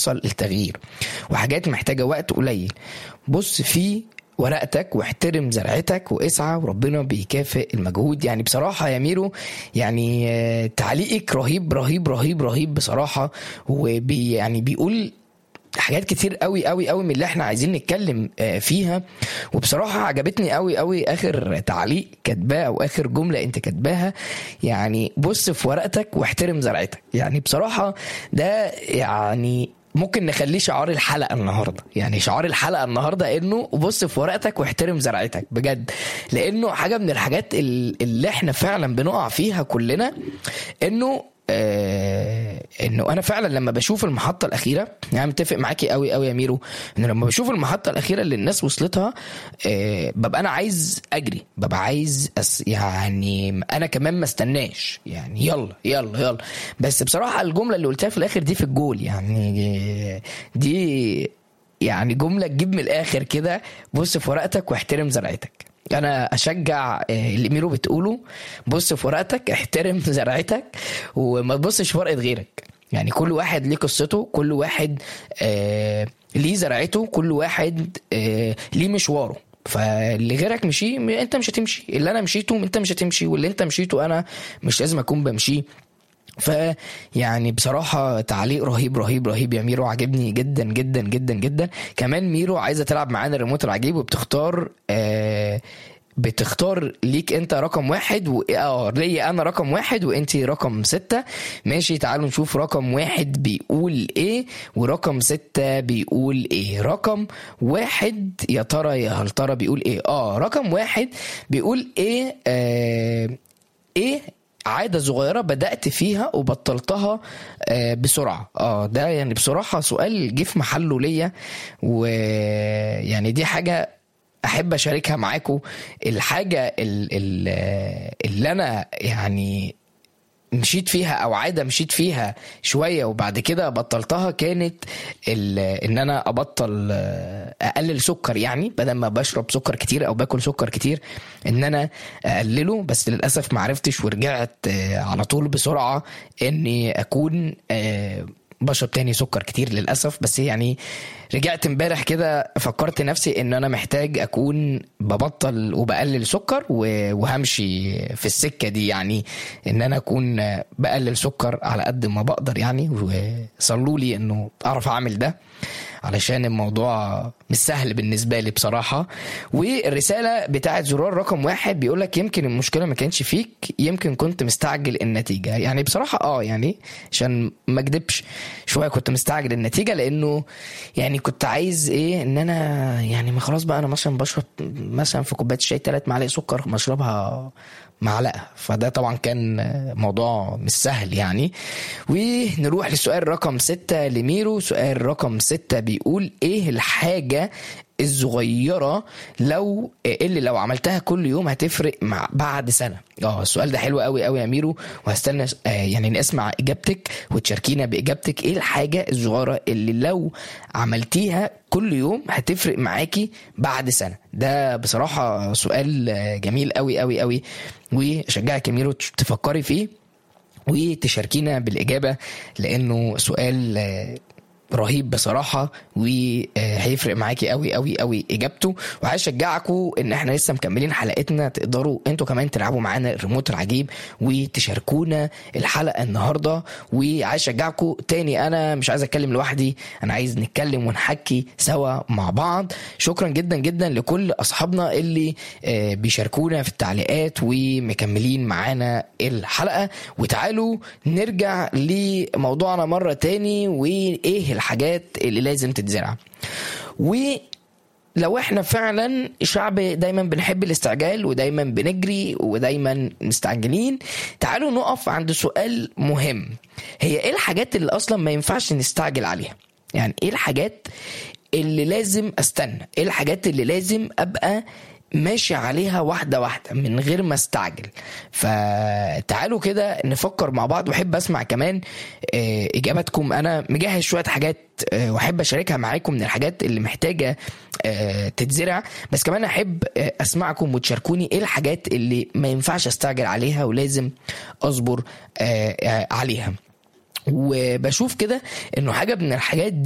يحصل التغيير وحاجات محتاجه وقت قليل بص في ورقتك واحترم زرعتك واسعى وربنا بيكافئ المجهود يعني بصراحة يا ميرو يعني آه، تعليقك رهيب رهيب رهيب رهيب بصراحة وبي يعني بيقول حاجات كتير قوي قوي قوي من اللي احنا عايزين نتكلم آه، فيها وبصراحة عجبتني قوي قوي اخر تعليق كاتباه او اخر جملة انت كاتباها يعني بص في ورقتك واحترم زرعتك يعني بصراحة ده يعني ممكن نخليه شعار الحلقه النهارده يعني شعار الحلقه النهارده انه بص في ورقتك واحترم زرعتك بجد لانه حاجه من الحاجات ال- اللي احنا فعلا بنقع فيها كلنا انه آه انه انا فعلا لما بشوف المحطه الاخيره يعني متفق معاكي قوي قوي يا ميرو انه لما بشوف المحطه الاخيره اللي الناس وصلتها آه ببقى انا عايز اجري ببقى عايز أس يعني انا كمان ما استناش يعني يلا يلا يلا بس بصراحه الجمله اللي قلتها في الاخر دي في الجول يعني دي يعني جمله تجيب من الاخر كده بص في ورقتك واحترم زرعتك انا اشجع آه، اللي ميرو بتقوله بص في ورقتك احترم زرعتك وما تبصش في ورقه غيرك يعني كل واحد ليه قصته كل واحد آه ليه زرعته كل واحد آه ليه مشواره فاللي غيرك مشي م- انت مش هتمشي اللي انا مشيته انت مش هتمشي واللي انت مشيته انا مش لازم اكون بمشيه فيعني بصراحة تعليق رهيب رهيب رهيب يا ميرو عجبني جدا جدا جدا جدا كمان ميرو عايزة تلعب معانا الريموت العجيب وبتختار آه بتختار ليك انت رقم واحد و... اه ليا انا رقم واحد وانت رقم ستة ماشي تعالوا نشوف رقم واحد بيقول ايه ورقم ستة بيقول ايه رقم واحد يا ترى يا هل ترى بيقول ايه اه رقم واحد بيقول ايه آه ايه عادة صغيرة بدأت فيها وبطلتها آه، بسرعة اه ده يعني بصراحة سؤال جه في محله ليا ويعني دي حاجة احب اشاركها معاكم الحاجة ال- ال- اللي انا يعني مشيت فيها او عاده مشيت فيها شويه وبعد كده بطلتها كانت ال- ان انا ابطل آه، اقلل سكر يعني بدل ما بشرب سكر كتير او باكل سكر كتير ان انا اقلله بس للاسف ما عرفتش ورجعت آه، على طول بسرعه اني اكون آه، بشرب تاني سكر كتير للاسف بس يعني رجعت امبارح كده فكرت نفسي ان انا محتاج اكون ببطل وبقلل سكر و- وهمشي في السكه دي يعني ان انا اكون بقلل سكر على قد ما بقدر يعني وصلوا لي انه اعرف اعمل ده علشان الموضوع مش سهل بالنسبه لي بصراحه والرساله بتاعت زرار رقم واحد بيقول لك يمكن المشكله ما كانش فيك يمكن كنت مستعجل النتيجه يعني بصراحه اه يعني عشان ما اكدبش شويه كنت مستعجل النتيجه لانه يعني كنت عايز ايه ان انا يعني ما خلاص بقى انا مثلا بشرب مثلا في كوبايه الشاي ثلاث معالق سكر ما اشربها معلقه فده طبعا كان موضوع مش سهل يعني ونروح للسؤال رقم ستة لميرو سؤال رقم ستة بيقول ايه الحاجة الصغيرة لو اللي لو عملتها كل يوم هتفرق مع بعد سنة اه السؤال ده حلو قوي قوي يا ميرو وهستنى آه يعني نسمع اجابتك وتشاركينا باجابتك ايه الحاجة الصغيرة اللي لو عملتيها كل يوم هتفرق معاكي بعد سنة ده بصراحة سؤال آه، جميل قوي قوي قوي واشجعك يا ميرو تفكري فيه وتشاركينا بالإجابة لأنه سؤال آه، رهيب بصراحة وهيفرق معاكي قوي قوي قوي اجابته وعايز اشجعكم ان احنا لسه مكملين حلقتنا تقدروا انتوا كمان تلعبوا معانا الريموت العجيب وتشاركونا الحلقة النهاردة وعايز اشجعكم تاني انا مش عايز اتكلم لوحدي انا عايز نتكلم ونحكي سوا مع بعض شكرا جدا جدا لكل اصحابنا اللي آه، بيشاركونا في التعليقات ومكملين معانا الحلقة وتعالوا نرجع لموضوعنا مرة تاني وايه الحاجات اللي لازم تتزرع ولو احنا فعلا شعب دايما بنحب الاستعجال ودايما بنجري ودايما مستعجلين تعالوا نقف عند سؤال مهم هي ايه الحاجات اللي اصلا ما ينفعش نستعجل عليها يعني ايه الحاجات اللي لازم استنى ايه الحاجات اللي لازم ابقى ماشي عليها واحدة واحدة من غير ما استعجل فتعالوا كده نفكر مع بعض واحب اسمع كمان آه، اجاباتكم انا مجهز شوية حاجات آه، واحب اشاركها معاكم من الحاجات اللي محتاجة آه، تتزرع بس كمان احب آه، اسمعكم وتشاركوني ايه الحاجات اللي ما ينفعش استعجل عليها ولازم اصبر آه، آه، عليها وبشوف كده انه حاجة من الحاجات